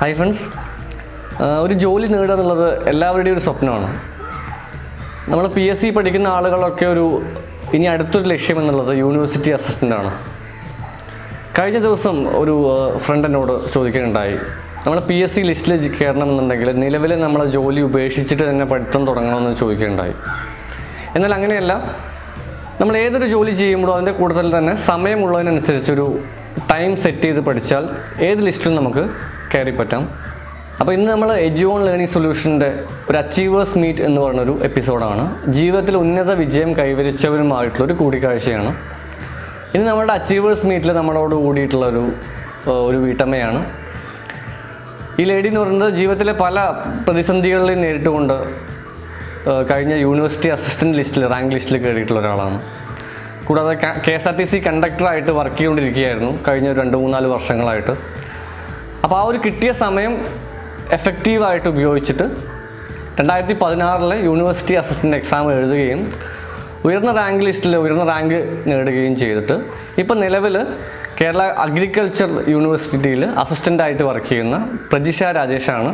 hi friends ഒരു ജോലി നേടുക എന്നുള്ളത് എല്ലാവരുടെയും ഒരു സ്വപ്നമാണ് നമ്മൾ പി എസ് സി പഠിക്കുന്ന ആളുകളൊക്കെ ഒരു ഇനി അടുത്തൊരു ലക്ഷ്യം എന്നുള്ളത് യൂണിവേഴ്സിറ്റി അസിസ്റ്റൻ്റ് ആണ് കഴിഞ്ഞ ദിവസം ഒരു ഫ്രണ്ട് എന്നോട് ചോദിക്കുകയുണ്ടായി നമ്മൾ പി എസ് സി ലിസ്റ്റിൽ കയറണമെന്നുണ്ടെങ്കിൽ നിലവിൽ നമ്മളെ ജോലി ഉപേക്ഷിച്ചിട്ട് തന്നെ പഠിത്തം തുടങ്ങണമെന്ന് ചോദിക്കുകയുണ്ടായി എന്നാൽ അങ്ങനെയല്ല നമ്മൾ ഏതൊരു ജോലി ചെയ്യുമ്പോഴും അതിൻ്റെ കൂടുതൽ തന്നെ സമയമുള്ളതിനനുസരിച്ചൊരു ടൈം സെറ്റ് ചെയ്ത് പഠിച്ചാൽ ഏത് ലിസ്റ്റിലും നമുക്ക് കയറി പറ്റാം അപ്പോൾ ഇന്ന് നമ്മൾ എജുവോൺ ലേണിംഗ് സൊല്യൂഷൻ്റെ ഒരു അച്ചീവേഴ്സ് മീറ്റ് എന്ന് പറഞ്ഞൊരു എപ്പിസോഡാണ് ജീവിതത്തിൽ ഉന്നത വിജയം കൈവരിച്ചവരുമായിട്ടുള്ളൊരു കൂടിക്കാഴ്ചയാണ് ഇന്ന് നമ്മുടെ അച്ചീവേഴ്സ് മീറ്റിൽ നമ്മളോട് കൂടിയിട്ടുള്ള ഒരു ഏഹ്, ഒരു വീട്ടമ്മയാണ് ഈ ലേഡി എന്ന് പറയുന്നത് ജീവിതത്തിലെ പല പ്രതിസന്ധികളിൽ നേരിട്ടുകൊണ്ട് ഏഹ്, കഴിഞ്ഞ യൂണിവേഴ്സിറ്റി അസിസ്റ്റൻറ്റ് ലിസ്റ്റിൽ റാങ്ക് ലിസ്റ്റിൽ കയറിയിട്ടുള്ള ഒരാളാണ് കൂടാതെ K S R T C കണ്ടക്ടറായിട്ട് വർക്ക് ചെയ്തുകൊണ്ടിരിക്കുകയായിരുന്നു കഴിഞ്ഞ ഒരു രണ്ട് മൂന്നാല് വർഷങ്ങളായിട്ട് അപ്പോൾ ആ ഒരു കിട്ടിയ സമയം എഫക്റ്റീവായിട്ട് ഉപയോഗിച്ചിട്ട് രണ്ടായിരത്തി പതിനാറിലെ യൂണിവേഴ്സിറ്റി അസിസ്റ്റൻ്റ് എക്സാം എഴുതുകയും ഉയർന്ന റാങ്ക് ലിസ്റ്റിൽ ഉയർന്ന റാങ്ക് നേടുകയും ചെയ്തിട്ട് ഇപ്പം നിലവിൽ കേരള അഗ്രികൾച്ചർ യൂണിവേഴ്സിറ്റിയിൽ അസിസ്റ്റൻ്റായിട്ട് വർക്ക് ചെയ്യുന്ന പ്രജിഷ രാജേഷാണ്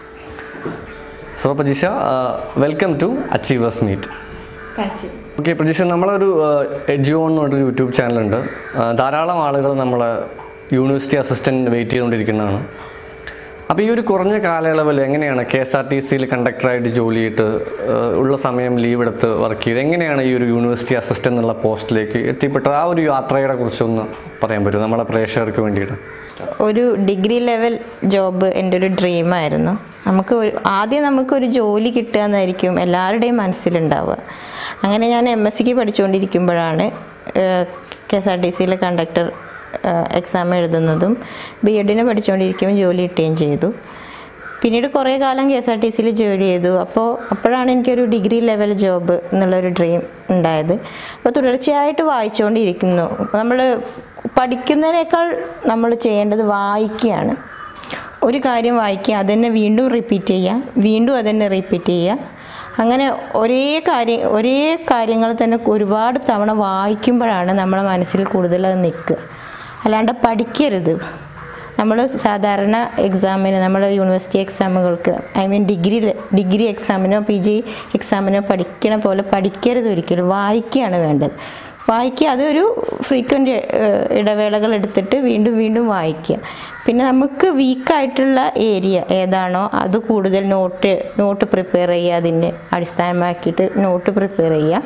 so Prajisha welcome to achievers meet thank you okay പ്രതീക്ഷ നമ്മളൊരു എഡ്ജോൺ എന്ന് പറഞ്ഞൊരു യൂട്യൂബ് ചാനലുണ്ട് ആ, ധാരാളം ആളുകൾ നമ്മളെ യൂണിവേഴ്സിറ്റി അസിസ്റ്റൻറ്റ് വെയിറ്റ് ചെയ്തുകൊണ്ടിരിക്കുന്നതാണ് അപ്പോൾ ഈ ഒരു കുറഞ്ഞ കാലയളവിൽ എങ്ങനെയാണ് കെ എസ് ആർ ടി സിയിൽ കണ്ടക്ടറായിട്ട് ജോലി ചെയ്തിട്ട് ആ, ഉള്ള സമയം ലീവ് എടുത്ത് വർക്ക് ചെയ്ത് എങ്ങനെയാണ് ഈ ഒരു യൂണിവേഴ്സിറ്റി അസിസ്റ്റൻ്റ് എന്നുള്ള പോസ്റ്റിലേക്ക് എത്തിപ്പെട്ടത് ആ ഒരു യാത്രയുടെ കുറിച്ചൊന്ന് പറയാൻ പറ്റുമോ നമ്മളെ പ്രേക്ഷകർക്ക് വേണ്ടിയിട്ട് ഒരു ഡിഗ്രി ലെവൽ ജോബ് എൻ്റെ ഒരു ഡ്രീമായിരുന്നു നമുക്ക് ഒരു ആദ്യം നമുക്കൊരു ജോലി കിട്ടുക എന്നായിരിക്കും എല്ലാവരുടെയും മനസ്സിലുണ്ടാവുക അങ്ങനെ ഞാൻ എം എസ് സിക്ക് പഠിച്ചുകൊണ്ടിരിക്കുമ്പോഴാണ് കെ എസ് ആർ ടി സിയിലെ കണ്ടക്ടർ എക്സാം എഴുതുന്നതും ബി എഡിന് പഠിച്ചുകൊണ്ടിരിക്കുമ്പോൾ ജോലി കിട്ടുകയും ചെയ്തു പിന്നീട് കുറേ കാലം കെ എസ് ആർ ടി സിയിൽ ജോലി ചെയ്തു അപ്പോൾ അപ്പോഴാണ് എനിക്കൊരു ഡിഗ്രി ലെവൽ ജോബ് എന്നുള്ളൊരു ഡ്രീം ഉണ്ടായത് അപ്പോൾ തുടർച്ചയായിട്ട് വായിച്ചുകൊണ്ടിരിക്കുന്നു നമ്മൾ പഠിക്കുന്നതിനേക്കാൾ നമ്മൾ ചെയ്യേണ്ടത് വായിക്കുകയാണ് ഒരു കാര്യം വായിക്കുക അതന്നെ വീണ്ടും റിപ്പീറ്റ് ചെയ്യുക വീണ്ടും അതന്നെ റിപ്പീറ്റ് ചെയ്യുക അങ്ങനെ ഒരേ കാര്യം ഒരേ കാര്യങ്ങൾ തന്നെ ഒരുപാട് തവണ വായിക്കുമ്പോഴാണ് നമ്മളെ മനസ്സിൽ കൂടുതൽ അത് നിൽക്കുക അല്ലാണ്ട് പഠിക്കരുത് നമ്മൾ സാധാരണ എക്സാമിന് നമ്മൾ യൂണിവേഴ്സിറ്റി എക്സാമുകൾക്ക് ഐ മീൻ ഡിഗ്രി ഡിഗ്രി എക്സാമിനോ പി ജി എക്സാമിനോ പഠിക്കണ പോലെ പഠിക്കരുത് ഒരിക്കലും വായിക്കുകയാണ് വേണ്ടത് വായിക്കുക അതൊരു ഫ്രീക്വൻ്റ് ഇടവേളകൾ എടുത്തിട്ട് വീണ്ടും വീണ്ടും വായിക്കുക പിന്നെ നമുക്ക് വീക്കായിട്ടുള്ള ഏരിയ ഏതാണോ അത് കൂടുതൽ നോട്ട് നോട്ട് പ്രിപ്പയർ ചെയ്യുക അതിനെ അടിസ്ഥാനമാക്കിയിട്ട് നോട്ട് പ്രിപ്പയർ ചെയ്യുക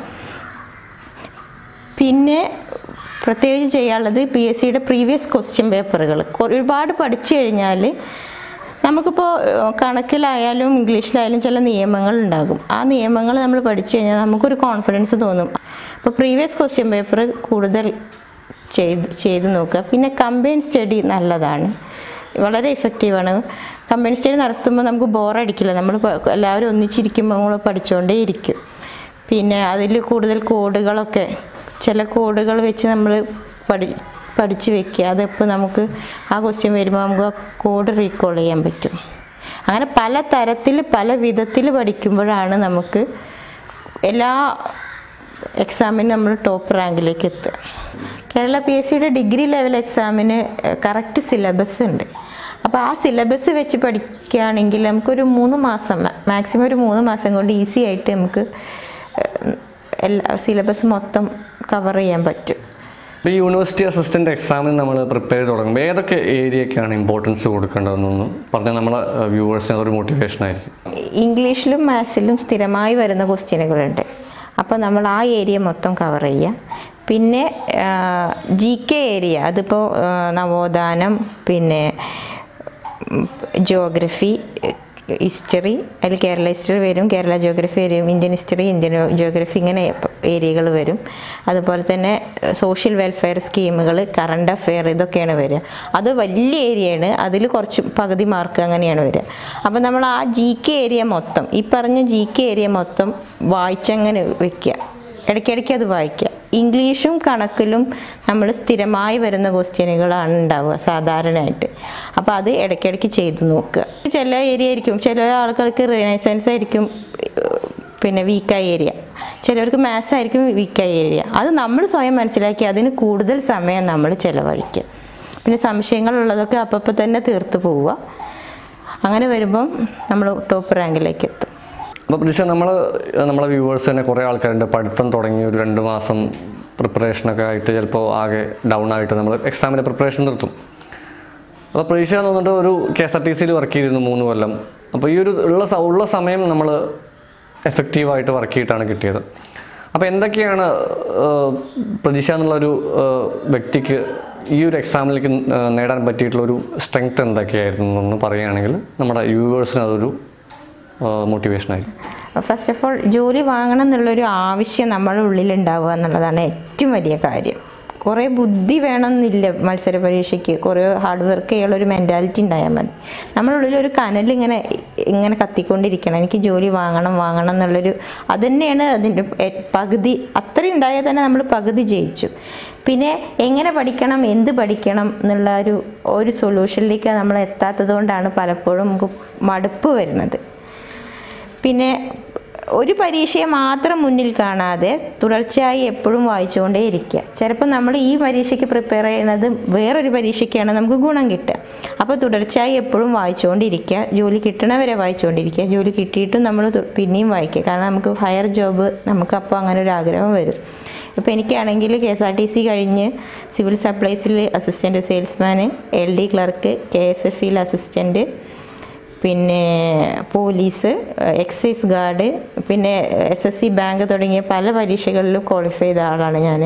പിന്നെ പ്രത്യേകിച്ച് ചെയ്യാനുള്ളത് പി എസ് സിയുടെ പ്രീവിയസ് ക്വസ്റ്റ്യൻ പേപ്പറുകൾ ഒരുപാട് പഠിച്ചു കഴിഞ്ഞാൽ നമുക്കിപ്പോൾ ഏഹ്, കണക്കിലായാലും ഇംഗ്ലീഷിലായാലും ചില നിയമങ്ങൾ ഉണ്ടാകും ആ നിയമങ്ങൾ നമ്മൾ പഠിച്ചു കഴിഞ്ഞാൽ നമുക്കൊരു കോൺഫിഡൻസ് തോന്നും അപ്പോൾ പ്രീവിയസ് ക്വസ്റ്റ്യൻ പേപ്പർ കൂടുതൽ ചെയ്ത് ചെയ്ത് നോക്കുക പിന്നെ കമ്പൈൻ സ്റ്റഡി നല്ലതാണ് വളരെ ഇഫക്റ്റീവാണ് കമ്പൈൻ സ്റ്റഡി നടത്തുമ്പോൾ നമുക്ക് ബോറടിക്കില്ല നമ്മൾ പ- എല്ലാവരും ഒന്നിച്ചിരിക്കുമ്പോൾ നമ്മൾ പഠിച്ചുകൊണ്ടേ ഇരിക്കും പിന്നെ അതിൽ കൂടുതൽ കോഡുകളൊക്കെ ചില കോഡുകൾ വെച്ച് നമ്മൾ പഠി പഠിച്ച് വെക്കുക അതിപ്പോൾ നമുക്ക് ആ ക്വസ്റ്റ്യൻ വരുമ്പോൾ നമുക്ക് ആ കോഡ് റീകോൾ ചെയ്യാൻ പറ്റും അങ്ങനെ പല തരത്തിൽ പല വിധത്തിൽ പഠിക്കുമ്പോഴാണ് നമുക്ക് എല്ലാ എക്സാമിനും നമ്മൾ ടോപ്പ് റാങ്കിലേക്ക് എത്തുക കേരള പി എസ് സിയുടെ ഡിഗ്രി ലെവൽ എക്സാമിന് കറക്റ്റ് സിലബസ് ഉണ്ട് അപ്പോൾ ആ സിലബസ് വെച്ച് പഠിക്കുകയാണെങ്കിൽ നമുക്കൊരു മൂന്ന് മാസം മാക്സിമം ഒരു മൂന്ന് മാസം കൊണ്ട് ഈസി ആയിട്ട് നമുക്ക് ഏഹ്, എല്ലാ സിലബസ് മൊത്തം കവർ ചെയ്യാൻ പറ്റും ഇപ്പോൾ ഈ യൂണിവേഴ്സിറ്റി അസിസ്റ്റൻ്റ് എക്സാമിന് നമ്മൾ പ്രിപ്പയർ ചെയ്ത് തുടങ്ങുമ്പോൾ ഏതൊക്കെ ഏരിയക്കാണ് ഇമ്പോർട്ടൻസ് കൊടുക്കേണ്ടതെന്നൊന്ന് പറഞ്ഞാൽ നമ്മളെ വ്യൂവേഴ്സിന് അതൊരു മോട്ടിവേഷൻ ആയിരിക്കും ഇംഗ്ലീഷിലും മാത്സിലും സ്ഥിരമായി വരുന്ന ക്വസ്റ്റ്യനുകളുണ്ട് അപ്പോൾ നമ്മൾ ആ ഏരിയ മൊത്തം കവർ ചെയ്യുക പിന്നെ ജി കെ ഏരിയ അതിപ്പോൾ ആ, നവോത്ഥാനം പിന്നെ ജോഗ്രഫി ഹിസ്റ്ററി അതിൽ കേരള ഹിസ്റ്ററി വരും കേരള ജോഗ്രഫി വരും ഇന്ത്യൻ ഹിസ്റ്ററി ഇന്ത്യൻ ജോഗ്രഫി ഇങ്ങനെ ഏരിയകൾ വരും അതുപോലെ തന്നെ സോഷ്യൽ വെൽഫെയർ സ്കീമുകൾ കറണ്ട് അഫെയർ ഇതൊക്കെയാണ് വരിക അത് വലിയ ഏരിയയാണ് അതിൽ കുറച്ച് പകുതി മാർക്ക് അങ്ങനെയാണ് വരിക അപ്പോൾ നമ്മൾ ആ ജി കെ ഏരിയ മൊത്തം ഈ പറഞ്ഞ ജി കെ ഏരിയ മൊത്തം വായിച്ചങ്ങനെ വെക്കുക ഇടയ്ക്കിടയ്ക്ക് അത് വായിക്കുക ഇംഗ്ലീഷും കണക്കിലും നമ്മൾ സ്ഥിരമായി വരുന്ന ക്വസ്റ്റ്യനുകളാണ് ഉണ്ടാവുക സാധാരണയായിട്ട് അപ്പോൾ അത് ഇടയ്ക്കിടയ്ക്ക് ചെയ്ത് നോക്കുക ചില ഏരിയ ആയിരിക്കും ചില ആൾക്കാർക്ക് റിനൈസൻസ് ആയിരിക്കും ഏഹ്, പിന്നെ വീക്കായ ഏരിയ ചിലവർക്ക് മാത്സ് ആയിരിക്കും വീക്കായ ഏരിയ അത് നമ്മൾ സ്വയം മനസ്സിലാക്കി അതിന് കൂടുതൽ സമയം നമ്മൾ ചിലവഴിക്കുക പിന്നെ സംശയങ്ങളുള്ളതൊക്കെ അപ്പം തന്നെ തീർത്ത് പോവുക അങ്ങനെ വരുമ്പം നമ്മൾ ടോപ്പ് റാങ്കിലേക്ക് എത്തും അപ്പോൾ പ്രതീക്ഷ നമ്മൾ നമ്മളെ വ്യൂവേഴ്സ് തന്നെ കുറേ ആൾക്കാരുണ്ട് പഠിത്തം തുടങ്ങി ഒരു രണ്ട് മാസം പ്രിപ്പറേഷനൊക്കെ ആയിട്ട് ചിലപ്പോൾ ആകെ ഡൗൺ ആയിട്ട് നമ്മൾ എക്സാമിൻ്റെ പ്രിപ്പറേഷൻ നിർത്തും അപ്പോൾ പ്രതീക്ഷ എന്ന് പറഞ്ഞിട്ട് ഒരു കെ എസ് ആർ ടി സിയിൽ വർക്ക് ചെയ്തിരുന്നു മൂന്ന് കൊല്ലം അപ്പോൾ ഈ ഒരു ഉള്ള സ- ഉള്ള സമയം നമ്മൾ എഫക്റ്റീവായിട്ട് വർക്ക് ചെയ്തിട്ടാണ് കിട്ടിയത് അപ്പോൾ എന്തൊക്കെയാണ് ഏഹ്, പ്രതീക്ഷ എന്നുള്ളൊരു ഏഹ്, വ്യക്തിക്ക് ഈ ഒരു എക്സാമിലേക്ക് ഏഹ്, നേടാൻ പറ്റിയിട്ടുള്ള ഒരു സ്ട്രെങ്ത് എന്തൊക്കെയായിരുന്നു എന്ന് പറയുകയാണെങ്കിൽ നമ്മുടെ വ്യൂവേഴ്സിന് അതൊരു മോട്ടിവേഷൻ ആയിരിക്കും ഫസ്റ്റ് ഓഫ് ഓൾ ജോലി വാങ്ങണം എന്നുള്ളൊരു ആവശ്യം നമ്മുടെ ഉള്ളിൽ ഉണ്ടാവുക എന്നുള്ളതാണ് ഏറ്റവും വലിയ കാര്യം കുറേ ബുദ്ധി വേണമെന്നില്ല മത്സര പരീക്ഷയ്ക്ക് കുറേ ഹാർഡ് വർക്ക് ചെയ്യാനുള്ള ഒരു മെൻറ്റാലിറ്റി ഉണ്ടായാൽ മതി നമ്മുടെ ഉള്ളിൽ ഒരു കനൽ ഇങ്ങനെ ഇങ്ങനെ കത്തിക്കൊണ്ടിരിക്കണം എനിക്ക് ജോലി വാങ്ങണം വാങ്ങണം എന്നുള്ളൊരു അതുതന്നെയാണ് അതിൻ്റെ എ- പകുതി അത്രയും ഉണ്ടായാൽ തന്നെ നമ്മൾ പകുതി ജയിച്ചു പിന്നെ എങ്ങനെ പഠിക്കണം എന്ത് പഠിക്കണം എന്നുള്ള ഒരു ഒരു സൊല്യൂഷനിലേക്ക് നമ്മൾ എത്താത്തത് കൊണ്ടാണ് പലപ്പോഴും നമുക്ക് മടുപ്പ് വരുന്നത് പിന്നെ ഒരു പരീക്ഷയെ മാത്രം മുന്നിൽ കാണാതെ തുടർച്ചയായി എപ്പോഴും വായിച്ചുകൊണ്ടേ ഇരിക്കുക ചിലപ്പോൾ നമ്മൾ ഈ പരീക്ഷയ്ക്ക് പ്രിപ്പയർ ചെയ്യുന്നത് വേറൊരു പരീക്ഷയ്ക്കാണ് നമുക്ക് ഗുണം കിട്ടുക അപ്പോൾ തുടർച്ചയായി എപ്പോഴും വായിച്ചുകൊണ്ടിരിക്കുക ജോലി കിട്ടണവരെ വായിച്ചുകൊണ്ടിരിക്കുക ജോലി കിട്ടിയിട്ടും നമ്മൾ തു- പിന്നെയും വായിക്കുക കാരണം നമുക്ക് ഹയർ ജോബ് നമുക്ക് അപ്പോൾ അങ്ങനെ ഒരു ആഗ്രഹം വരും ഇപ്പോൾ എനിക്കാണെങ്കിൽ K S R T C കഴിഞ്ഞ് സിവിൽ സപ്ലൈസിൽ assistant salesman L D clerk K S F ഇയിൽ അസിസ്റ്റൻറ്റ് പിന്നെ പോലീസ് എക്സൈസ് ഗാർഡ് പിന്നെ എസ് എസ് സി ബാങ്ക് തുടങ്ങിയ പല പരീക്ഷകളിലും ക്വാളിഫൈ ചെയ്ത ആളാണ് ഞാൻ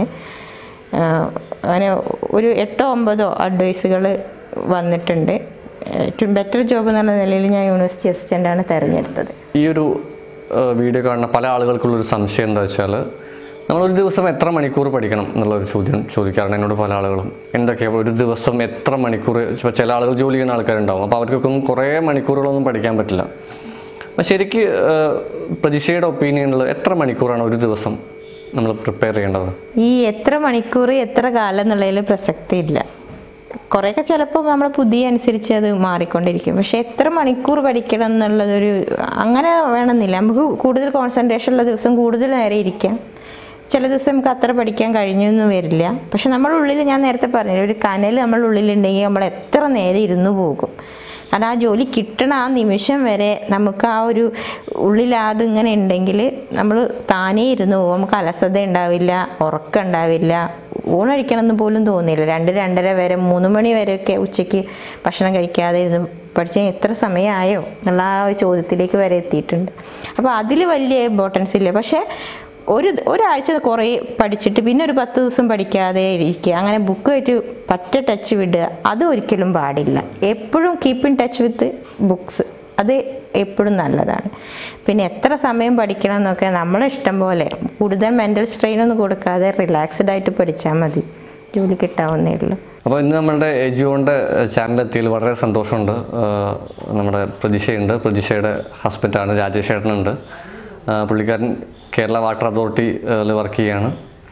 അങ്ങനെ ഒരു എട്ടോ ഒമ്പതോ അഡ്വൈസുകൾ വന്നിട്ടുണ്ട് ഏറ്റവും ബെറ്റർ ജോബ് എന്നുള്ള നിലയിൽ ഞാൻ യൂണിവേഴ്സിറ്റി അസിസ്റ്റൻ്റാണ് തിരഞ്ഞെടുത്തത് ഈ ഒരു ഏഹ്, വീഡിയോ കാണുന്ന പല ആളുകൾക്കുള്ളൊരു സംശയം എന്താ വെച്ചാൽ നമ്മളൊരു ദിവസം എത്ര മണിക്കൂർ പഠിക്കണം എന്നുള്ളൊരു ചോദ്യം ചോദിക്കാറുണ്ട് എന്നോട് പല ആളുകളും എന്തൊക്കെയാണ് ഒരു ദിവസം എത്ര മണിക്കൂർ ഇപ്പോൾ ചില ആളുകൾ ജോലി ചെയ്യുന്ന ആൾക്കാരുണ്ടാവും അപ്പോൾ അവർക്കൊക്കെ ഒന്നും കുറേ മണിക്കൂറുകളൊന്നും പഠിക്കാൻ പറ്റില്ല അപ്പോൾ ശരിക്ക് ഏഹ്, പ്രതീക്ഷയുടെ ഒപ്പീനിയനിൽ എത്ര മണിക്കൂറാണ് ഒരു ദിവസം നമ്മൾ പ്രിപ്പയർ ചെയ്യേണ്ടത് ഈ എത്ര മണിക്കൂർ എത്ര കാലം എന്നുള്ളതിൽ പ്രസക്തി ഇല്ല കുറേയൊക്കെ ചിലപ്പോൾ നമ്മുടെ പുതിയ അനുസരിച്ച് അത് മാറിക്കൊണ്ടിരിക്കും പക്ഷെ എത്ര മണിക്കൂർ പഠിക്കണം എന്നുള്ളതൊരു അങ്ങനെ വേണമെന്നില്ല നമുക്ക് കൂടുതൽ കോൺസെൻട്രേഷൻ ഉള്ള ദിവസം കൂടുതൽ നേരെ ഇരിക്കാം ചില ദിവസം നമുക്ക് അത്ര പഠിക്കാൻ കഴിഞ്ഞൊന്നും വരില്ല പക്ഷെ നമ്മുടെ ഉള്ളിൽ ഞാൻ നേരത്തെ പറഞ്ഞില്ല ഒരു കനൽ നമ്മുടെ ഉള്ളിലുണ്ടെങ്കിൽ നമ്മൾ എത്ര നേരം ഇരുന്ന് പോകും കാരണം ആ ജോലി കിട്ടണ ആ നിമിഷം വരെ നമുക്ക് ആ ഒരു ഉള്ളിൽ അതിങ്ങനെ ഉണ്ടെങ്കിൽ നമ്മൾ താനേ ഇരുന്ന് പോകും നമുക്ക് അലസത ഉണ്ടാവില്ല ഉറക്കം ഉണ്ടാവില്ല ഊണഴിക്കണമെന്ന് പോലും തോന്നില്ല രണ്ട് രണ്ടര വരെ മൂന്ന് മണി വരെയൊക്കെ ഉച്ചയ്ക്ക് ഭക്ഷണം കഴിക്കാതെ ഇരുന്ന് പഠിച്ചാൽ എത്ര സമയമായോ എന്നുള്ള ആ ഒരു ചോദ്യത്തിലേക്ക് വരെ എത്തിയിട്ടുണ്ട് അപ്പോൾ അതിൽ വലിയ ഇമ്പോർട്ടൻസ് ഇല്ല പക്ഷേ ഒരു ഒരാഴ്ച കുറേ പഠിച്ചിട്ട് പിന്നെ ഒരു പത്ത് ദിവസം പഠിക്കാതെ ഇരിക്കുക അങ്ങനെ ബുക്കുമായിട്ട് പറ്റ ടച്ച് വിടുക അത് ഒരിക്കലും പാടില്ല എപ്പോഴും keep in touch with books അത് എപ്പോഴും നല്ലതാണ് പിന്നെ എത്ര സമയം പഠിക്കണം എന്നൊക്കെ നമ്മളെ ഇഷ്ടം പോലെ കൂടുതൽ മെൻ്റൽ സ്ട്രെയിൻ ഒന്നും കൊടുക്കാതെ റിലാക്സ്ഡ് ആയിട്ട് പഠിച്ചാൽ മതി ജോലി കിട്ടാവുന്നേ ഉള്ളൂ അപ്പോൾ ഇന്ന് നമ്മളുടെ എജുവോൻ്റെ ചാനലെത്തിയതിൽ വളരെ സന്തോഷമുണ്ട് ആഹ് നമ്മുടെ പ്രതീക്ഷയുണ്ട് പ്രതീക്ഷയുടെ ഹസ്ബൻഡാണ് രാജേഷ് ചേട്ടനുണ്ട് ആഹ് പുള്ളിക്കാരൻ കേരള വാട്ടർ അതോറിറ്റിയിൽ വർക്ക് ചെയ്യുകയാണ്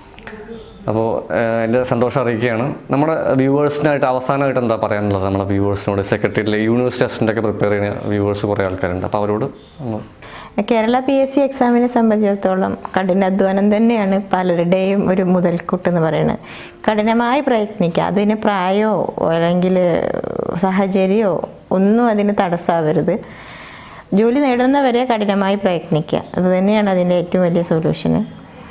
അപ്പോൾ എൻ്റെ സന്തോഷം അറിയിക്കുകയാണ് നമ്മുടെ വ്യൂവേഴ്സിനായിട്ട് അവസാനമായിട്ട് എന്താ പറയാനുള്ളത് നമ്മുടെ വ്യൂവേഴ്സിനോട് സെക്രട്ടറിയിലെ യൂണിവേഴ്സിറ്റി അസിസ്റ്റൻ്റൊക്കെ പ്രിപ്പയർ ചെയ്യുന്ന വ്യൂവേഴ്സ് കുറേ ആൾക്കാരുണ്ട് അപ്പോൾ അവരോട് ഒന്ന് കേരള പി എസ് സി എക്സാമിനെ സംബന്ധിച്ചിടത്തോളം കഠിനാധ്വാനം തന്നെയാണ് പലരുടെയും ഒരു മുതൽക്കൂട്ട് എന്ന് പറയുന്നത് കഠിനമായി പ്രയത്നിക്കുക അതിന് പ്രായമോ അല്ലെങ്കിൽ സാഹചര്യമോ ഒന്നും അതിന് തടസ്സമാവരുത് ജോലി നേടുന്നവരെ കഠിനമായി പ്രയത്നിക്കുക അത് തന്നെയാണ് അതിൻ്റെ ഏറ്റവും വലിയ സൊല്യൂഷന്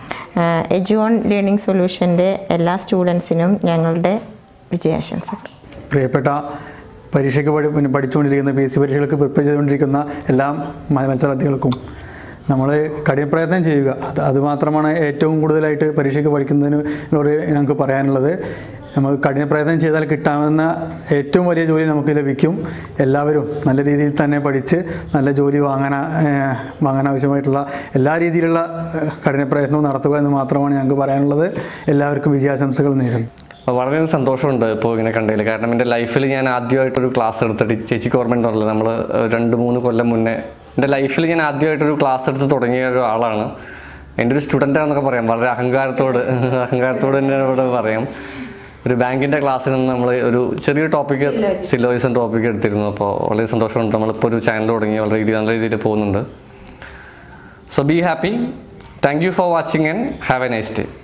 എജുവോൺ ലേണിംഗ് സൊല്യൂഷൻ്റെ എല്ലാ സ്റ്റുഡൻസിനും ഞങ്ങളുടെ വിജയാശംസകൾ പ്രിയപ്പെട്ട പരീക്ഷയ്ക്ക് പഠി പിന്നെ പഠിച്ചുകൊണ്ടിരിക്കുന്ന പി എസ് സി പരീക്ഷകൾക്ക് പ്രിപ്പയർ ചെയ്തുകൊണ്ടിരിക്കുന്ന എല്ലാ മ- മത്സരാർത്ഥികൾക്കും നമ്മൾ കഠിനപ്രയത്നം ചെയ്യുക അത് അത് മാത്രമാണ് ഏറ്റവും കൂടുതലായിട്ട് പരീക്ഷയ്ക്ക് പഠിക്കുന്നതിനോട് ഞങ്ങൾക്ക് പറയാനുള്ളത് നമുക്ക് കഠിനപ്രയത്നം ചെയ്താൽ കിട്ടാവുന്ന ഏറ്റവും വലിയ ജോലി നമുക്ക് ലഭിക്കും എല്ലാവരും നല്ല രീതിയിൽ തന്നെ പഠിച്ച് നല്ല ജോലി വാങ്ങാൻ ഏഹ്, വാങ്ങാൻ ആവശ്യമായിട്ടുള്ള എല്ലാ രീതിയിലുള്ള ഏഹ്, കഠിനപ്രയത്നവും നടത്തുക എന്ന് മാത്രമാണ് ഞങ്ങൾക്ക് പറയാനുള്ളത് എല്ലാവർക്കും വിജയാശംസകൾ നേരുന്നു അപ്പോൾ വളരെ സന്തോഷമുണ്ട് ഇപ്പോൾ ഇങ്ങനെ കണ്ടതിൽ കാരണം എൻ്റെ ലൈഫിൽ ഞാൻ ആദ്യമായിട്ടൊരു ക്ലാസ് എടുത്തിട്ട് ചേച്ചിക്ക് ഓർമ്മ ഉണ്ടല്ലോ നമ്മൾ രണ്ട് മൂന്ന് കൊല്ലം മുന്നേ എൻ്റെ ലൈഫിൽ ഞാൻ ആദ്യമായിട്ടൊരു ക്ലാസ് എടുത്ത് തുടങ്ങിയ ഒരാളാണ് എൻ്റെ ഒരു സ്റ്റുഡൻ്റ് ആണെന്നൊക്കെ പറയാം വളരെ അഹങ്കാരത്തോട് അഹങ്കാരത്തോട് തന്നെ ഇവിടെ പറയാം ഒരു ബാങ്കിൻ്റെ ക്ലാസ്സിൽ നിന്ന് നമ്മൾ ഒരു ചെറിയ ടോപ്പിക്ക് സിലോയിസം ടോപ്പിക്ക് എടുത്തിരുന്നു അപ്പോൾ വളരെ സന്തോഷമുണ്ട് നമ്മളിപ്പോൾ ഒരു ചാനൽ തുടങ്ങി വളരെ രീതി നല്ല രീതിയിൽ പോകുന്നുണ്ട് so be happy thank you for watching and have a nice day